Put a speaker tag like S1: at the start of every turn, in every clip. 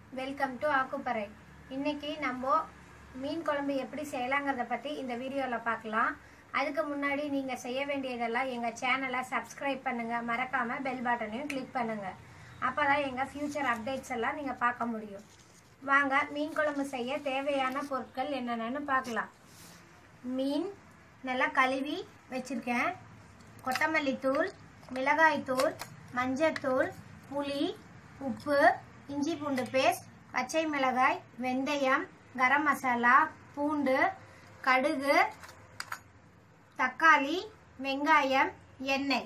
S1: welcome to ஆக்குப்பறை இன்னைக்கு நம்ம மீன் குழம்பு எப்படி செய்யலாங்கிறத பற்றி இந்த வீடியோவில் பார்க்கலாம் அதுக்கு முன்னாடி நீங்கள் செய்ய வேண்டியதெல்லாம் எங்கள் சேனலை சப்ஸ்கிரைப் பண்ணுங்கள் மறக்காமல் பெல் பட்டனையும் கிளிக் பண்ணுங்கள் அப்போ தான் எங்கள் ஃப்யூச்சர் அப்டேட்ஸ் எல்லாம் நீங்கள் பார்க்க முடியும் வாங்க மீன் குழம்பு செய்ய தேவையான பொருட்கள் என்னென்னு பார்க்கலாம் மீன் நல்லா கழுவி வச்சுருக்கேன் கொத்தமல்லி தூள் மிளகாய் தூள் மஞ்சத்தூள் புளி உப்பு இஞ்சி பூண்டு பேஸ்ட் பச்சை மிளகாய் வெந்தயம் கரம் மசாலா பூண்டு கடுகு தக்காளி வெங்காயம் எண்ணெய்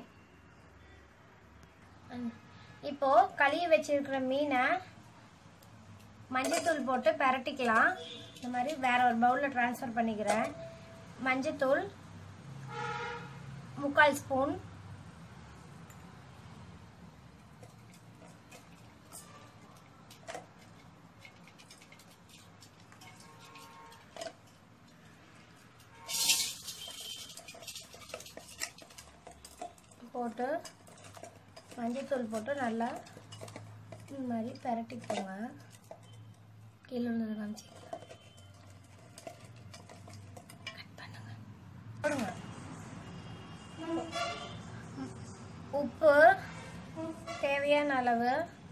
S1: இப்போ கழுவி வச்சிருக்கிற மீனை மஞ்சத்தூள் போட்டு பிரட்டிக்கலாம் இந்த மாதிரி வேற ஒரு பவுலில் ட்ரான்ஸ்ஃபர் பண்ணிக்கிறேன் மஞ்சத்தூள் முக்கால் ஸ்பூன் போட்டு மஞ்சத்தூள் போட்டு நல்லா இந்த மாதிரி பிரட்டிக்கோங்க கீழே உள்ளது காமிச்சிக்கலாம் கட் பண்ணுங்க போடுங்க உப்பு தேவையான அளவு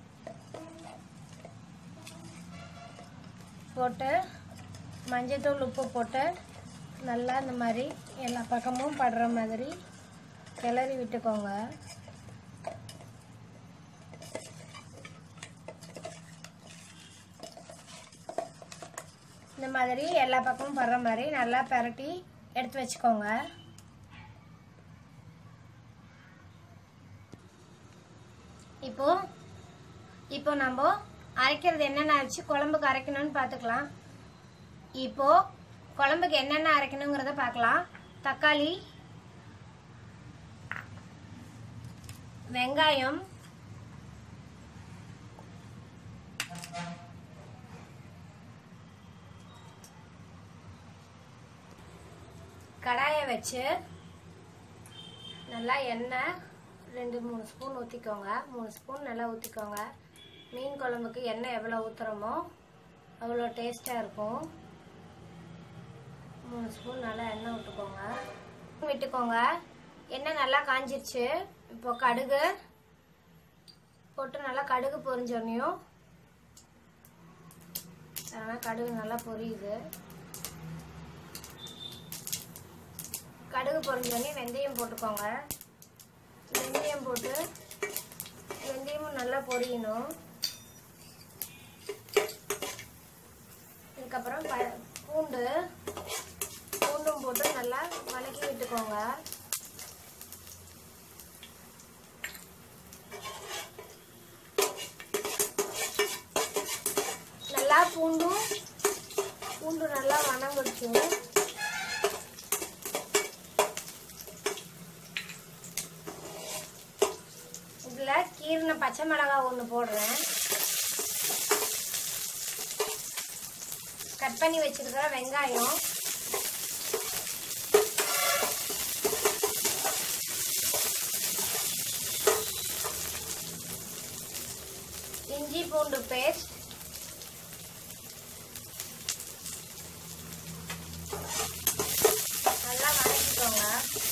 S1: போட்டு மஞ்சத்தூள் உப்பு போட்டு நல்லா இந்த மாதிரி எல்லா பக்கமும் படுற மாதிரி கிளறி விட்டுக்கோங்க இந்த மாதிரி எல்லா பக்கமும் படுற மாதிரி நல்லா பிரட்டி எடுத்து வச்சுக்கோங்க இப்போ இப்போ நம்ம அரைக்கிறது என்னென்ன அரைச்சி குழம்புக்கு அரைக்கணும்னு பார்த்துக்கலாம் இப்போ குழம்புக்கு என்னென்ன அரைக்கணுங்கிறத பார்க்கலாம் தக்காளி வெங்காயம் கடாயை வச்சு நல்லா எண்ணெய் ரெண்டு மூணு ஸ்பூன் ஊற்றிக்கோங்க மூணு ஸ்பூன் நல்லா ஊற்றிக்கோங்க மீன் குழம்புக்கு எண்ணெய் எவ்வளோ ஊற்றுறோமோ அவ்வளோ டேஸ்ட்டாக இருக்கும் மூணு ஸ்பூன் நல்லா எண்ணெய் விட்டுக்கோங்க விட்டுக்கோங்க எண்ணெய் நல்லா காஞ்சிருச்சு இப்போ கடுகு போட்டு நல்லா கடுகு பொரிஞ்சோன்னையும் அதனால் கடுகு நல்லா பொரியுது கடுகு பொரிஞ்சோடனே வெந்தயம் போட்டுக்கோங்க வெந்தயம் போட்டு வெந்தயமும் நல்லா பொரியணும் இதுக்கப்புறம் ப பூண்டு பூண்டும் போட்டு நல்லா வதக்கி விட்டுக்கோங்க நல்லா பூண்டும் பூண்டு நல்லா வணங்கிடுச்சு இதில் கீரின பச்சை மிளகாய் ஒன்று போடுறேன் கட் பண்ணி வச்சிருக்கிற வெங்காயம் இஞ்சி பூண்டு பேஸ்ட் நல்லா வதக்கிக்கோங்க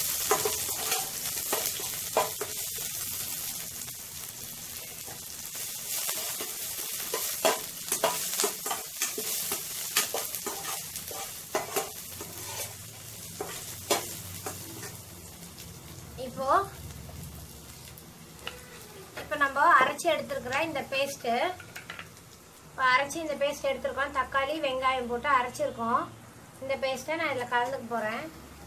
S1: இப்போ இப்போ நம்ம அரைச்சி எடுத்துருக்குற இந்த பேஸ்ட்டு இப்போ அரைச்சி இந்த பேஸ்ட் எடுத்துருக்கோம் தக்காளி வெங்காயம் போட்டு அரைச்சிருக்கோம் இந்த பேஸ்ட்டை நான் இதில் கலந்துக்க போகிறேன்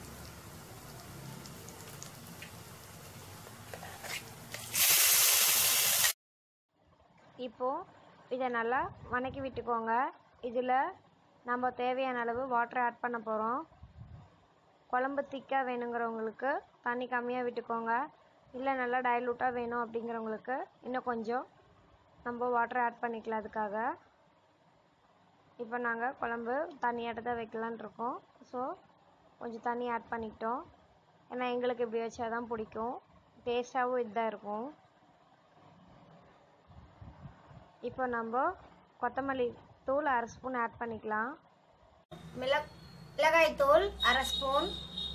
S1: இப்போ இதை நல்லா வணக்கி விட்டுக்கோங்க இதில் நம்ம தேவையான அளவு வாட்டர் ஆட் பண்ண போகிறோம் குழம்பு திக்காக வேணுங்கிறவங்களுக்கு தண்ணி கம்மியாக விட்டுக்கோங்க இல்லை நல்லா டைலூட்டாக வேணும் அப்படிங்கிறவங்களுக்கு இன்னும் கொஞ்சம் நம்ம வாட்டர் ஆட் பண்ணிக்கலாம் அதுக்காக இப்போ நாங்கள் குழம்பு தண்ணியாட்ட தான் வைக்கலான் இருக்கோம் ஸோ கொஞ்சம் தண்ணி ஆட் பண்ணிக்கிட்டோம் ஏன்னா எங்களுக்கு இப்படி வச்சா தான் பிடிக்கும் டேஸ்ட்டாகவும் இதுதான் இருக்கும் இப்போ நம்ம கொத்தமல்லி தூள் அரை ஸ்பூன் ஆட் பண்ணிக்கலாம் மிளக் மிளகாய் தூள் அரை ஸ்பூன்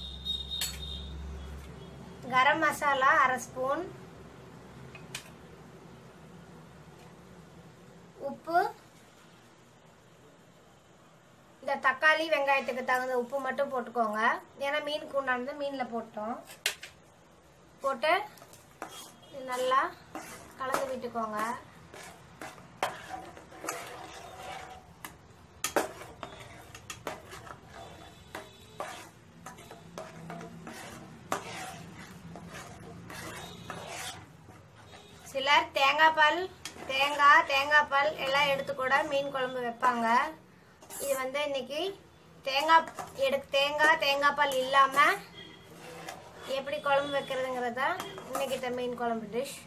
S1: கரம் மசாலா அரை ஸ்பூன் உப்பு இந்த தக்காளி வெங்காயத்துக்கு தகுந்த உப்பு மட்டும் போட்டுக்கோங்க ஏன்னா மீன் கூண்டாந்து மீனில் போட்டோம் போட்டு இது நல்லா கலந்து விட்டுக்கோங்க சிலர் தேங்காய் பால் தேங்காய் தேங்காய் பால் எல்லாம் எடுத்து கூட மீன் குழம்பு வைப்பாங்க இது வந்து இன்னைக்கு தேங்காய் எடு தேங்காய் தேங்காய் பால் இல்லாமல் எப்படி குழம்பு வைக்கிறதுங்கிறத இன்னைக்கிட்ட மீன் குழம்பு டிஷ்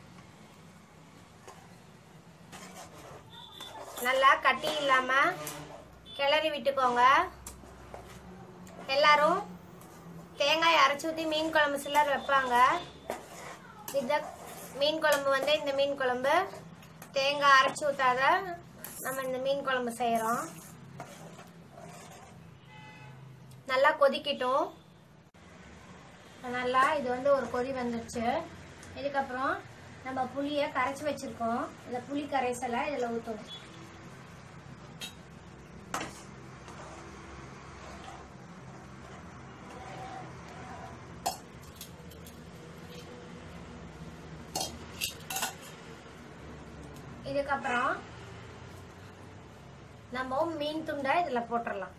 S1: நல்லா கட்டி இல்லாமல் கிளறி விட்டுக்கோங்க எல்லாரும் தேங்காய் அரைச்சி ஊற்றி மீன் குழம்பு சிலர் வைப்பாங்க இதை மீன் குழம்பு வந்து இந்த மீன் குழம்பு தேங்காய் அரைச்சி ஊற்றாத நம்ம இந்த மீன் குழம்பு செய்கிறோம் நல்லா கொதிக்கட்டும் நல்லா இது வந்து ஒரு கொதி வந்துடுச்சு இதுக்கப்புறம் நம்ம புளியை கரைச்சி வச்சிருக்கோம் இந்த புளி கரைசலை இதில் ஊற்றணும் இதுக்கப்புறம் நம்ம மீன் துண்டை இதில் போட்டுடலாம்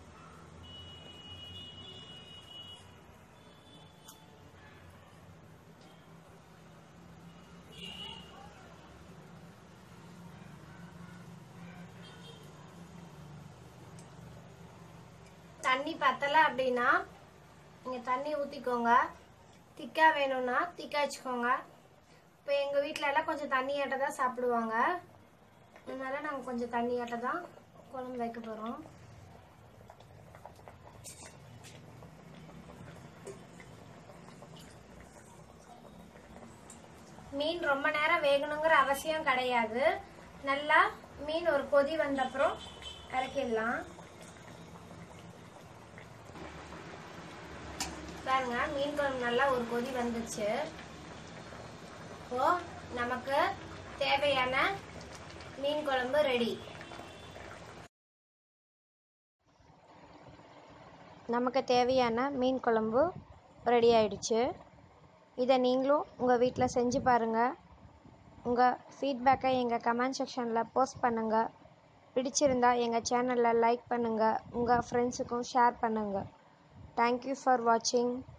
S1: தண்ணி பத்தலை அப்படின்னா நீங்கள் தண்ணி ஊற்றிக்கோங்க திக்காக வேணும்னா திக்கா வச்சுக்கோங்க இப்போ எங்கள் வீட்டில எல்லாம் கொஞ்சம் தண்ணியாட்ட தான் சாப்பிடுவாங்க அதனால நாங்கள் கொஞ்சம் தண்ணியாட்ட தான் குழம்பு வைக்க போகிறோம் மீன் ரொம்ப நேரம் வேகணுங்கிற அவசியம் கிடையாது நல்லா மீன் ஒரு கொதி வந்த அப்புறம் இறக்கிடலாம் பாருங்க மீன் குழம்பு நல்லா ஒரு கொதி வந்துச்சு இப்போ நமக்கு தேவையான மீன் குழம்பு ரெடி நமக்கு தேவையான மீன் குழம்பு ரெடி ஆயிடுச்சு இதை நீங்களும் உங்கள் வீட்டில் செஞ்சு பாருங்கள் உங்கள் ஃபீட்பேக்கை எங்கள் கமெண்ட் செக்ஷனில் போஸ்ட் பண்ணுங்கள் பிடிச்சிருந்தா எங்கள் சேனலில் லைக் பண்ணுங்கள் உங்கள் ஃப்ரெண்ட்ஸுக்கும் ஷேர் பண்ணுங்கள் தேங்க்யூ ஃபார் வாட்சிங்